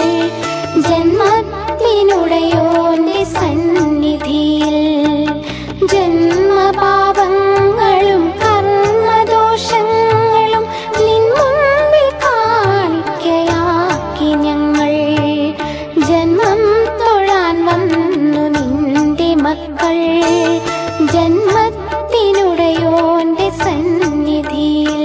ജന്മത്തിനുടയോന്റെ സന്നിധിയിൽ ജന്മപാപങ്ങളും കർമ്മദോഷങ്ങളും നിൻ മുൻപിൽ കാണിക്കയാക്കി ഞങ്ങൾ ജന്മം തൊഴാൻ വന്നു നിന്റെ മക്കൾ ജന്മത്തിനുടയോന്റെ സന്നിധിയിൽ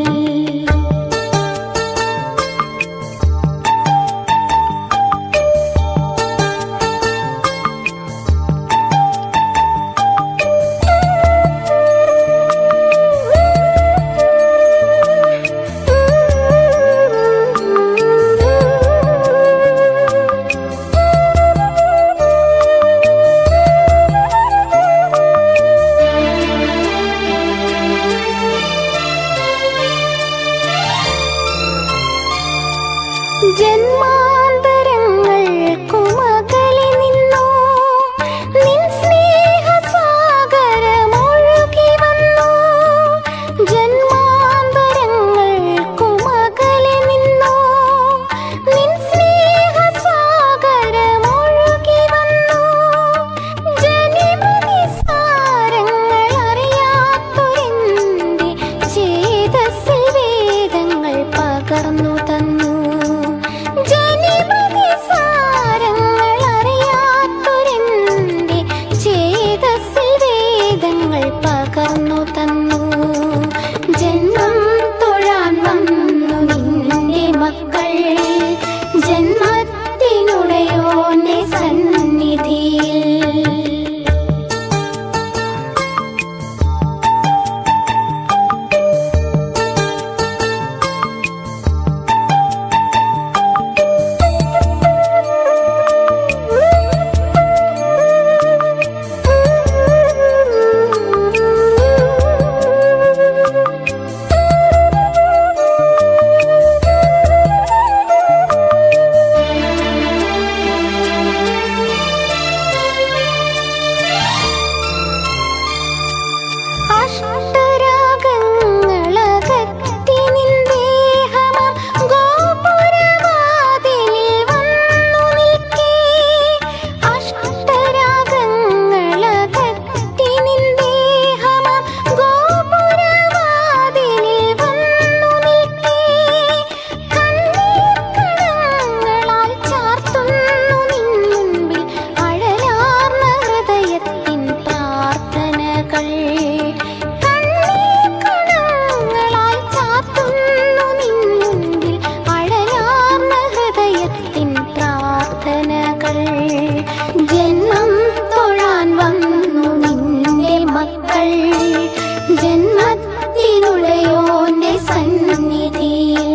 ജന്മാന്തരങ്ങൾക്കുമകലെ നിന്നോ നിൻ സ്നേഹസാഗരമൊഴുകി വന്നു ജന്മാന്തരങ്ങൾക്കുമകലെ നിന്നോ നിൻ സ്നേഹസാഗരമൊഴുകി വന്നു ജനിമതി സാരങ്ങൾ അറിയാത്തൊരെന്റെ ചേതസ്സിൽ വേദങ്ങൾ പകർന്നു തന്നു ജനിമതി സാരങ്ങൾ അറിയാത്തൊരെന്റെ ചേതസ്സിൽ വേദങ്ങൾ പകർന്നു തന്നു ജന്മം തൊഴാൻ വന്നു നിന്റെ മക്കൾ ജന്മത്തിനുടയോന്റെ സന്നിധിയിൽ അഷ്ടരാഗങ്ങളകറ്റി നിൻ ദേഹമാം ഗോപുരവാതിലിൽ വന്നു നിൽക്കേ അഷ്ടരാഗങ്ങളകറ്റി നിൻ ദേഹമാം ഗോപുരവാതിലിൽ വന്നു നിൽക്കേ കണ്ണീർക്കണങ്ങളാൽ ചാർത്തുന്നു നിൻ മുൻപിൽ അഴലാർന്ന ഹൃദയത്തിൻ പ്രാർത്ഥനകൾ കണ്ണീർക്കണങ്ങളാൽ ചാർത്തുന്നു നിൻ മുൻപിൽ അഴലാർന്ന ഹൃദയത്തിൻ പ്രാർത്ഥനകൾ ജന്മം തൊഴാൻ വന്നു നിന്റെ മക്കൾ ജന്മത്തിനുടയോന്റെ സന്നിധിയിൽ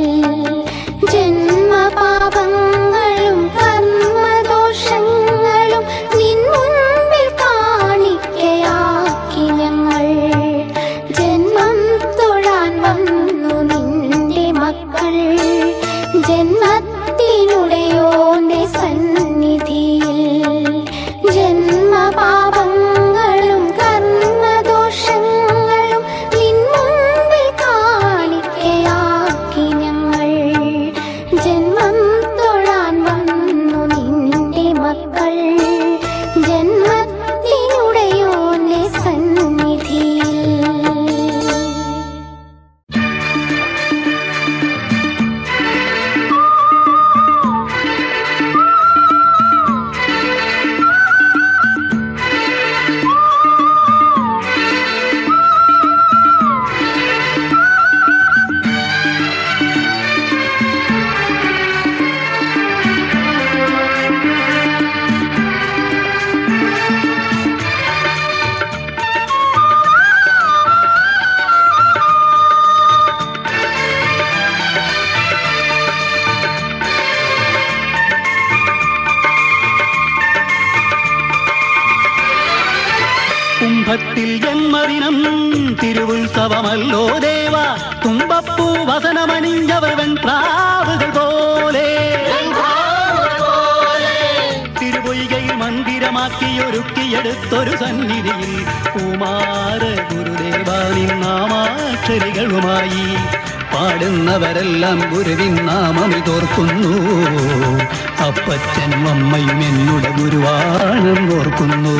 ജന്മപാപങ്ങളും കർമ്മദോഷങ്ങളും നിൻ മുൻപിൽ കാണിക്കയാക്കി ഞങ്ങൾ ജന്മം തൊഴാൻ വന്നു നിന്റെ മക്കൾ ജന്മത്തിനുടയോന്റെ സന്നിധിയിൽ ജന്മപാപങ്ങളും കർമ്മദോഷങ്ങളും നിൻ മുൻപിൽ കാണിക്കയാക്കി ഞങ്ങൾ ജന്മം തൊഴാൻ വന്നു നിന്റെ മക്കൾ ജന്മത്തിനുടയോന്റെ സന്നിധിയിൽ കുംഭത്തിൽ ജന്മദിനം തിരുവുത്സവമല്ലോ ദേവ തുമ്പപ്പൂ വസനമണിഞ്ഞവർ വെൺപ്രാവുകൾ പോലെ തിരുപൊയ്കയിൽ മന്ദിരമാക്കിയൊരുക്കിയെടുത്തൊരു സന്നിധിയിൽ കുമാര ഗുരുദേവാനിൻ നാമാക്ഷരികളുമായി പാടുന്നവരെല്ലാം ഗുരുവിൻ നാമമിതോർക്കുന്നു അപ്പച്ചനും അമ്മയും എന്നുടെ ഗുരുവാണെന്ന് ഓർക്കുന്നു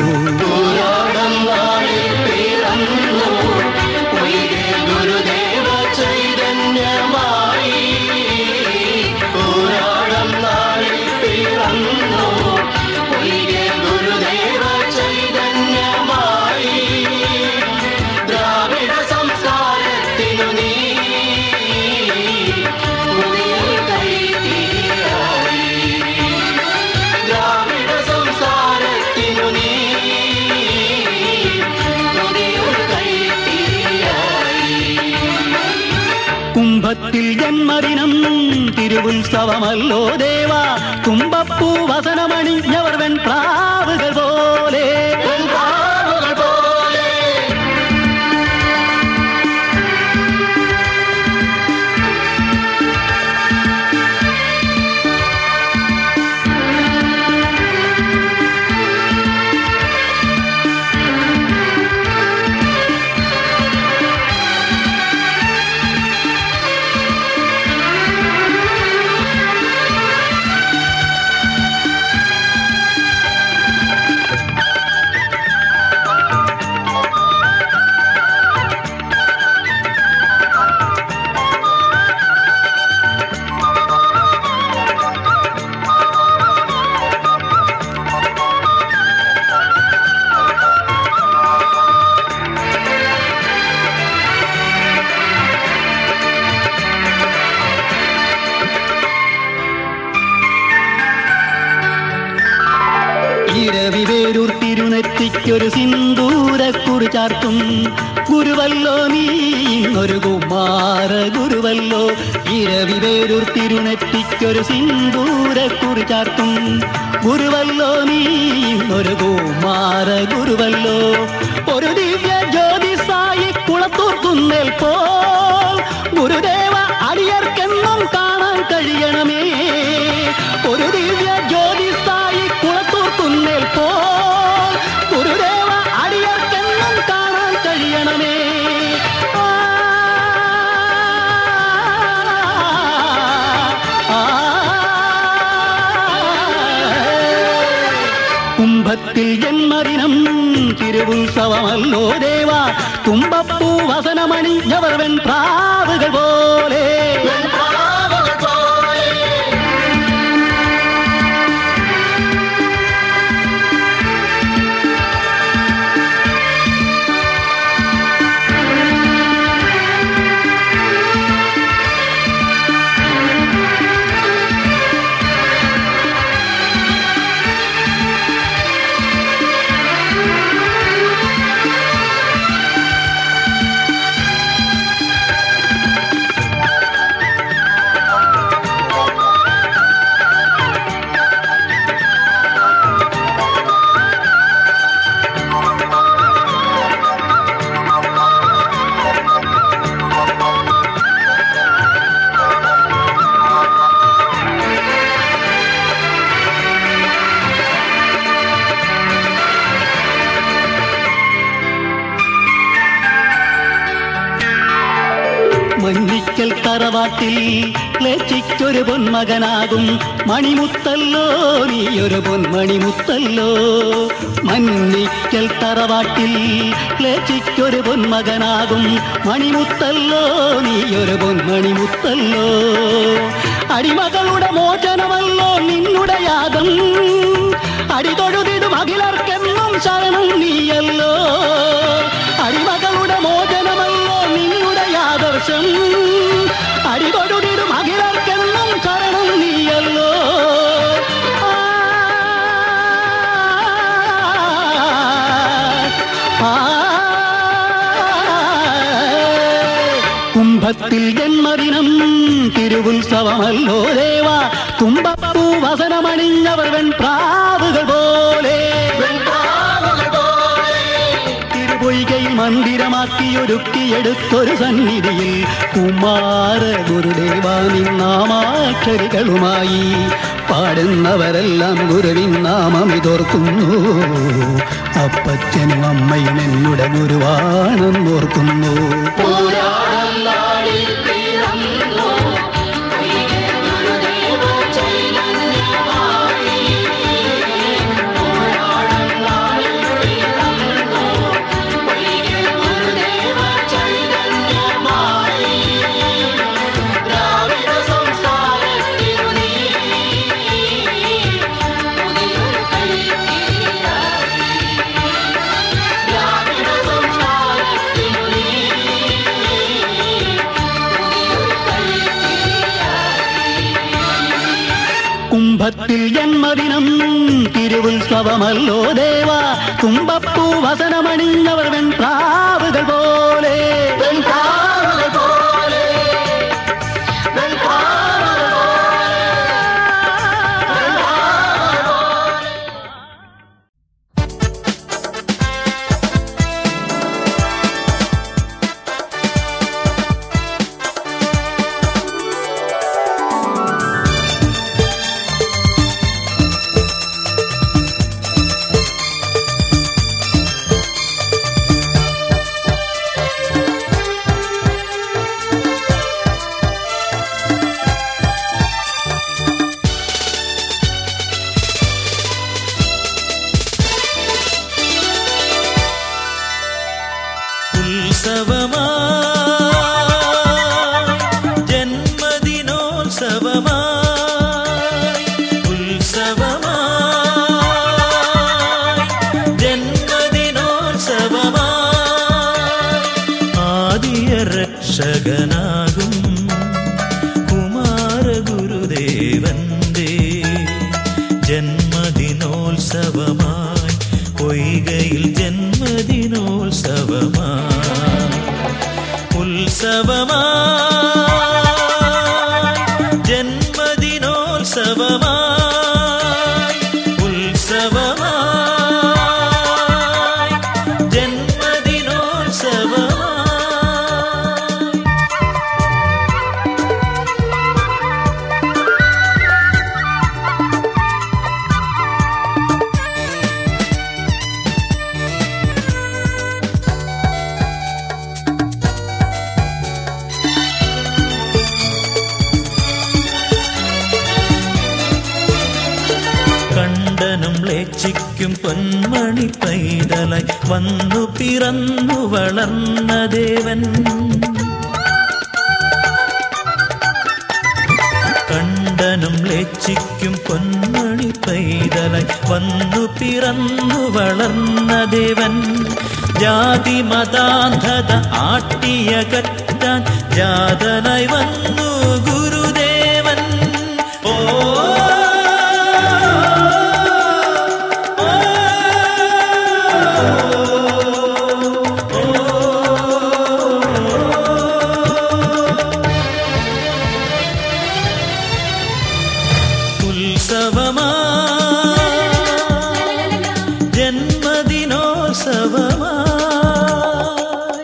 കുംഭത്തിൽ ജന്മദിനം തിരുവുത്സവമല്ലോ ദേവ കുംഭപ്പൂ വസനമണിഞ്ഞവർ വെൺപ്രാവുകൾ പോലെ ഇരവിവേരൂർ തിരുനെറ്റിക്കൊരു സിന്ദൂരക്കുറി ചാർത്തും ഗുരുവല്ലോ നീ ഇന്നൊരു കുമാര ഗുരുവല്ലോ ഇരവിവേരൂർ തിരുനെറ്റിക്കൊരു സിന്ദൂരക്കുറി ചാർത്തും ഗുരുവല്ലോ നീ ഇന്നൊരു കുമാര ഗുരുവല്ലോ ഒരു ദിവ്യ ജ്യോതിസായി കുളത്തൂർക്കുന്നേൽ പോൽ ഗുരുദേവ അടിയർക്കെന്നും കാണാൻ കഴിയണമേ ഒരു ദിവ്യ ജ്യോതിസായി കുളത്തൂർക്കുന്നേൽ പോൽ ഗുരുദേവ അടിയർക്കെന്നും കാണാൻ കഴിയണമേ ആ, ആ, കുംഭത്തിൽ ജന്മദിനം തിരുവുത്സവമല്ലോ ദേവ തുമ്പപ്പൂ വസനമണിഞ്ഞവർ വെൺപ്രാവുകൾ പോലെ മഞ്ഞിക്കൽ തറവാട്ടിൽ ലച്ചിക്കൊരു പൊന്മകനാകും മണിമുത്തല്ലോ നീയൊരു പൊന്മണിമുത്തല്ലോ മഞ്ഞിക്കൽ തറവാട്ടിൽ ലച്ചിക്കൊരു പൊന്മകനാകും മണിമുത്തല്ലോ നീയൊരു പൊന്മണിമുത്തല്ലോ അടിമകളുടെ മോചനമല്ലോ നിന്നുടെ യാഗം അടിതൊഴുതിടും അഖിലർക്കെന്നും ശരണം നീയല്ലോ അടിമകളുടെ മോചനമല്ലോ നിന്നുടെ ആദർശം അടിതൊഴുതിടും അഖിലർക്കെന്നും ശരണം നീയല്ലോ ആ, ആ, കുംഭത്തിൽ ജന്മദിനം തിരുവുത്സവമല്ലോ ദേവ കുംഭപ്പൂ വസനമണിഞ്ഞവർ വെൺപ്രാവുകൾ പോലെ തിരുപൊയ്കയിൽ മന്ദിരമാക്കിയൊരുക്കിയെടുത്തൊരു സന്നിധിയിൽ കുമാര ഗുരുദേവാനിൻ നാമാക്ഷരികളുമായി പാടുന്നവരെല്ലാം ഗുരുവിൻ നാമമിതോർക്കുന്നു അപ്പച്ചനും അമ്മയും എന്നുടെ ഗുരുവാണെന്നോർക്കുന്നു ചൈതന്യമായി കുംഭത്തിൽ ജന്മദിനം തിരുവുത്സവമല്ലോ ദേവ തുമ്പപ്പൂ വസനമണിഞ്ഞവർ വെൺപ്രാവുകൾ പോലെ വെൺപ്രാവുകൾ പോലെ ഉത്സവമായി ജന്മദിനോത്സവമായി ഉത്സവമായി ജന്മദിനോത്സവമായി ആദിയ രക്ഷകനാകും കുമാരഗുരുദേവന്റെ ജന്മദിനോത്സവമായി പൊയ്കയിൽ ജന്മദിനോത്സവമായി ഉത്സവമായി ജന്മദിനോത്സവമായി ഉത്സവമായി ജന്മദിനോത്സവമായി കണ്ടനും ലേച്ചിക്കും പൊന്മണി പൈതലായി വന്നു പിറന്നു വളർന്ന ദേവൻ കണ്ടനും ലേച്ചിക്കും പൊന്മണി പൈതലായി വന്നു പിറന്നു വളർന്ന ദേവൻ ജാതി മതാന്ധത ആട്ടിയകറ്റാൻ ജാതനായി വന്നു ഗുരുദേവൻ ഓ ഉത്സവമായി ജന്മദിനോത്സവമായി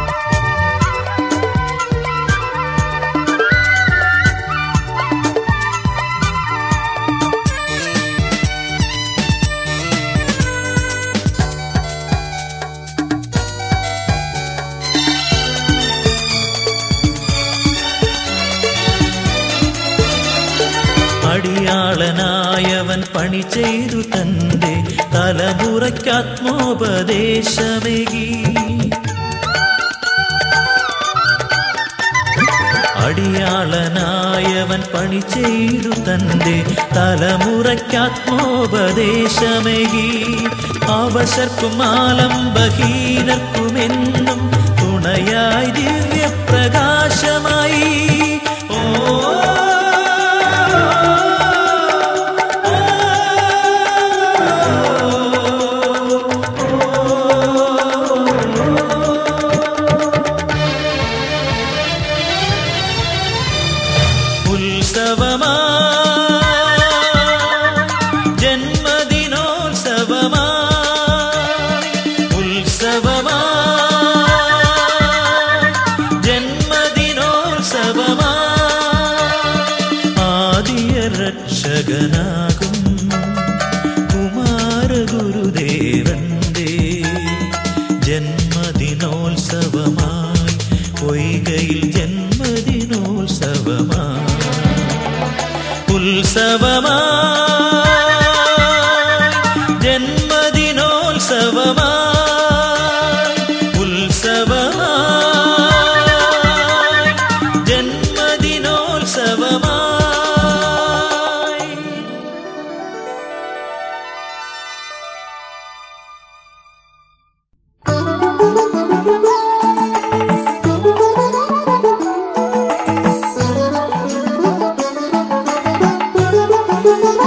അടിയാളനായവൻ പണി ചെയ്തു തന്റെ തലമുറയ്ക്കാത്മോപദേശമേകി അടിയാളനായവൻ പണി ചെയ്തു തന്റെ തലമുറയ്ക്കാത്മോപദേശമേകി അവശർക്കും ആലംബഹീനർക്കുമെന്നും തുണയായി ദിവ്യപ്രകാശമായി ഓ ഉത്സവമായി ജന്മദിനോത്സവമായി ഉത്സവമായി ജന്മദിനോത്സവമായി ആദിയ രക്ഷകനാകും കുമാരഗുരുദേവന്റെ ജന്മദിനോത്സവമായി പൊയ്കയിൽ ജന്മദിനോത്സവമായി ഉത്സവമായി ജന്മദിനോത്സവമായി ഉത്സവമായി ജന്മദിനോത്സവമായി Thank you.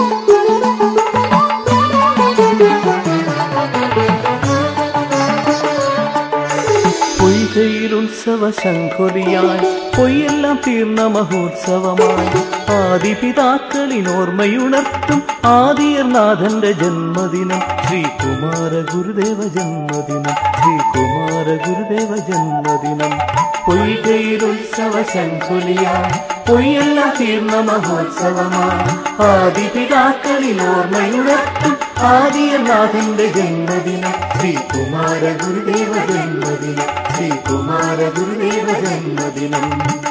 ഉത്സവ ശംഖൊലിയായി പൊയ്യെല്ലാം തീർന്ന മഹോത്സവമായി ആദിപിതാക്കളിൻ ഓർമ്മയുണർത്തും ആദിയർനാഥന്റെ ജന്മദിനം ശ്രീകുമാര ഗുരുദേവ ജന്മദിനം ശ്രീകുമാര ഗുരുദേവ ജന്മദിനം പൊയ്കയിൽ ഉത്സവ ശംഖുലിയായി പൊയ്യെല്ലാം തീർന്ന മഹോത്സവമായി ആദിപിതാക്കളിൽ ഓർമ്മയുണർത്തും ആദിയനാഥന്റെ ജന്മദിനം ശ്രീകുമാര ഗുരുദേവ ജന്മദിനം ശ്രീകുമാര ഗുരുദേവ ജന്മദിനം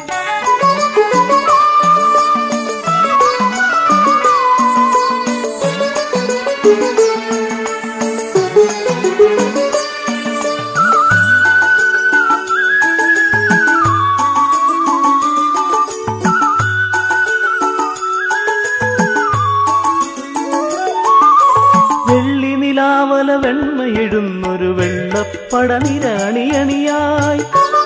വെള്ളി നിലാവല വെണ്മയെഴുന്നൊരു വെള്ളപ്പട നിരണിയണിയായി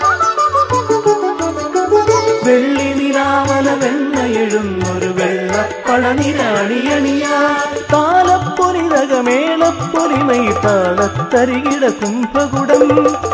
വെള്ളി നിലാവല വെണ്മയെഴുന്നൊരു വെള്ളപ്പട നിരണിയണിയായി താലപ്പൊലിതകമേളപ്പൊലിമൈ താളത്തരികിട കുംഭകുടം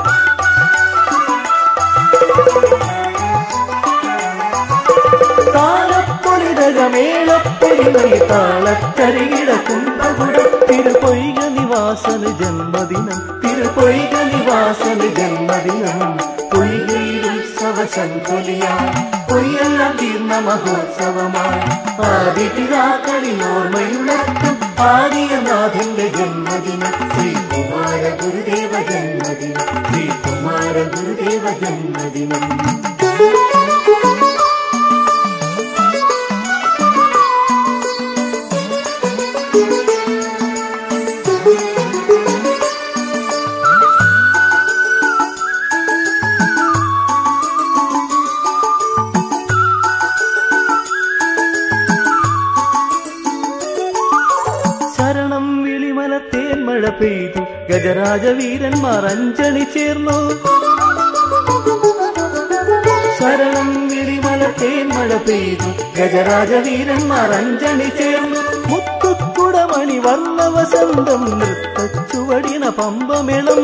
താളപ്പൊലിതകമേളപ്പൊലിമൈ താളത്തരികിട കുംഭകുടം തിരുപൊയ്ക നിവാസന ജന്മദിനം തിരുപൊയ്ക നിവാസന ജന്മദിനം പൊയ്കയിൽ ഉത്സവ ശംഖുലിയായി പൊയ്യെല്ലാം തീർന്ന മഹോത്സവമായി ആദിപിതാക്കളിൻ ഓർമ്മയുണർത്തും ആദിയനാഥന്റെ ജന്മദിനം ശ്രീകുമാര ഗുരുദേവ ജന്മദിനം ശ്രീകുമാര ഗുരുദേവ ജന്മദിനം ശരണം വിളിമല തേന്മഴ പെയ്തു ഗജരാജവീരന്മാർ അഞ്ചണി ചേർന്നു ശരണം വിളിമല തേന്മഴ പെയ്തു ഗജരാജവീരന്മാർ അഞ്ചണി ചേർന്നു മുത്തുക്കുടമണി വർണ്ണ വസന്തം നൃത്തച്ചുവടിന പമ്പമേളം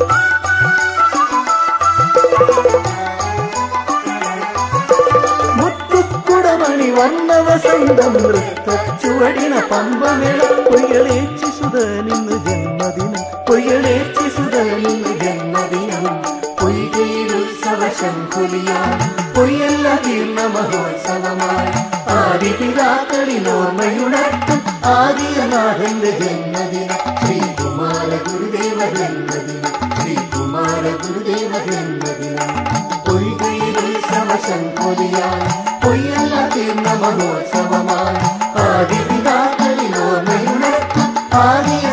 മുത്തുക്കുടമണി വർണ്ണ വസന്തം നൃത്തച്ചുവടിന പമ്പമേളം പൊയ്യളേച്ചി സുതനിന്ന് ജന്മദിനം പൊയ്യളേച്ചി സുതനിന്ന് ജന്മദിനം പൊയ്കയിൽ ഉത്സവ ശംഖുലിയായി പൊയ്യല്ല തീർന്ന മഹോത്സവമായി ആദിപിതാക്കളിൻ ഓർമ്മയുണർത്തും ആദിയനാഥന്റെ ജന്മദിനം ശ്രീകുമാര ഗുരുദേവ ജന്മദിനം ശ്രീകുമാര ഗുരുദേവ ജന്മദിനം പൊയ്കയിൽ ഉത്സവ ശംഖുലിയായി പൊയ്യല്ല തീർന്ന മഹോത്സവമായി ആദിപിതാക്കളിൻ ഓർമ്മയുണർത്തും ആദിയ